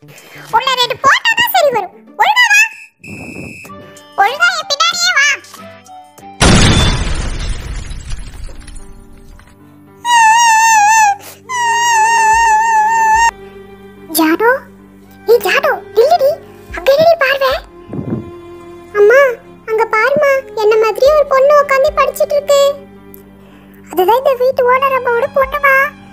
உள்ள ரெண்டு போட்டா தான் சரி வரும் ஒழுங்கா வா ஒழுங்கா என் பின்னாடியே வா ஜானு நீ ஜானு இல்லடி அங்க என்னடி பார்வை அம்மா அங்க பாருமா என்ன மாதிரி ஒரு பொண்ணு உட்காந்து படிச்சிட்டு இருக்கு அதுதான் இந்த வீட்டு ஓனர் அம்மாவோட பொண்ணுமா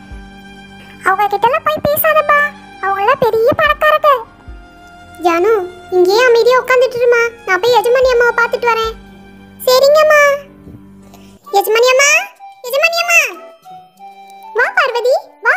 அவங்க கிட்ட எல்லாம் போய் பேசாதம்மா அவங்க எல்லாம் பெரிய பணக்காரங்க ஜானு இங்கேயே அமைதியா உட்காந்துட்டு இருமா நான் போய் எஜமானி அம்மாவை பார்த்துட்டு வரேன் சரிங்கம்மா எஜமானி அம்மா எஜமானி அம்மா வா பார்வதி வா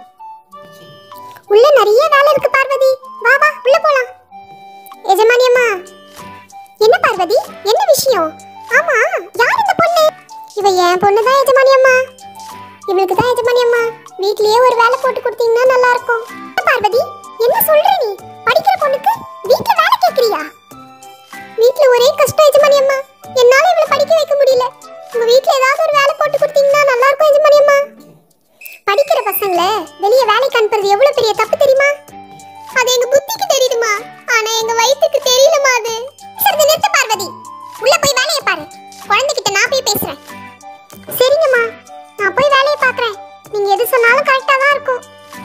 உள்ள நிறைய வேலை இருக்கு பார்வதி வா வா உள்ள போலாம் எஜமானி அம்மா என்ன பார்வதி என்ன விஷயம் ஆமா யார் இந்த பொண்ணு இவ என் பொண்ணு தான் எஜமானி அம்மா இவளுக்கு தான் எஜமானி அம்மா வீட்லயே ஒரு வேலை போட்டு கொடுத்தீங்கன்னா நல்லா இருக்கும் என்ன பார்வதி என்ன சொல்ற நீ படிக்கிற பொண்ணுக்கு வீட்ல வேலை கேக்குறியா வீட்ல ஒரே கஷ்டம் எஜமானி அம்மா என்னால இவளை படிக்க வைக்க முடியல உங்க வீட்ல ஏதாவது ஒரு வேலை போட்டு கொடுத்தீங்கன்னா நல்லா இருக்கும் எஜமானி அம்மா படிக்கிற பசங்களை வெளிய வேலைக்கு அனுப்புறது எவ்வளவு பெரிய தப்பு தெரியுமா அது எங்க புத்திக்கு தெரியுதுமா ஆனா எங்க வயித்துக்கு தெரியலமா அது சரி நிறுத்து பார்வதி உள்ள போய் வேலையை பாரு குழந்தைகிட்ட நான் போய் பேசுறேன் சரிங்கம்மா நான் போய் வேலையை பார்க்கறேன் நீங்க எது சொன்னாலும் கரெக்டா தான் இருக்கும்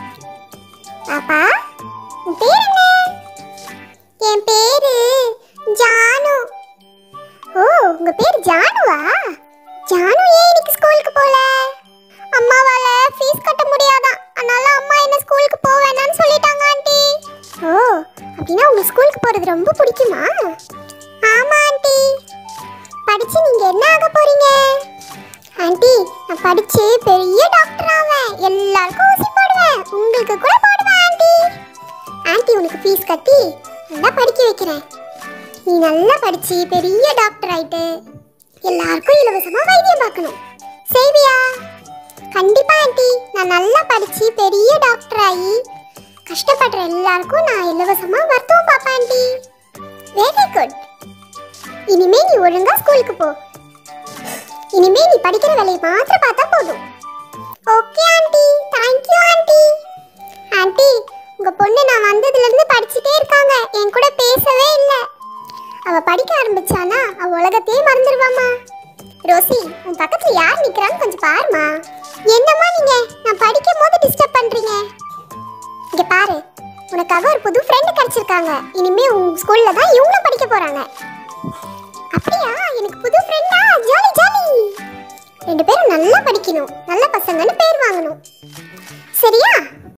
பாப்பா உன் பேர் என்ன என் பேரு ஜானு ஓ உங்க பேர் ஜானுவா ஜானு ஏன் இன்னைக்கு ஸ்கூலுக்கு போல அம்மாவால ஃபீஸ் கட்ட முடியாதான் அதனால அம்மா என்ன ஸ்கூலுக்கு போக வேணாம்னு சொல்லிட்டாங்க ஆண்டி ஓ அப்படின்னா உங்க ஸ்கூலுக்கு போறது ரொம்ப பிடிக்குமா ஆமா ஆண்டி படிச்சு நீங்க என்ன ஆக போறீங்க ஆண்டி நான் படிச்சு பெரிய டாக்டர் ஆவேன் எல்லாருக்கும் ஊசி போடுவேன் உங்களுக்கு கூட போடுவேன் ஆண்டி ஆண்டி உனக்கு ஃபீஸ் கட்டி நல்லா படிக்க வைக்கிறேன் நீ நல்லா படிச்சு பெரிய டாக்டர் ஆயிட்டு எல்லாருக்கும் இலவசமா வைத்தியம் பார்க்கணும் செய்வியா கண்டிப்பா ஆண்டி நான் நல்லா படிச்சு பெரிய டாக்டர் ஆகி கஷ்டப்படுற எல்லாருக்கும் நான் இலவசமா மருத்துவம் பார்ப்பேன் ஆண்டி வெரி குட் இனிமே நீ ஒழுங்கா ஸ்கூலுக்கு போ இனிமே நீ படிக்கிற வேலையை மாத்திரம் பார்த்தா போதும் okay aunty thank you aunty aunty உங்க பொண்ணு நான் வந்ததுல இருந்து படிச்சுட்டே இருக்காங்க என் கூட பேசவே இல்ல அவ படிக்க ஆரம்பிச்சானா அவ உலகத்தையே மறந்துடுவாமா ரோசி உன் பக்கத்துல யார் நிக்கிறான்னு கொஞ்சம் பாருமா என்னம்மா நீங்க நான் படிக்கும் போது டிஸ்டர்ப் பண்றீங்க இங்க பாரு உனக்காக ஒரு புது ஃப்ரெண்ட் கிடைச்சிருக்காங்க இனிமே உன் ஸ்கூல்ல தான் இவங்களும் படிக்க போறாங்க அப்படியா எனக்கு புது ஃப்ரெண்டா ஜாலி ஜாலி ரெண்டு பேரும் நல்லா படிக்கணும் நல்ல பசங்கன்னு பேர் வாங்கணும் சரியா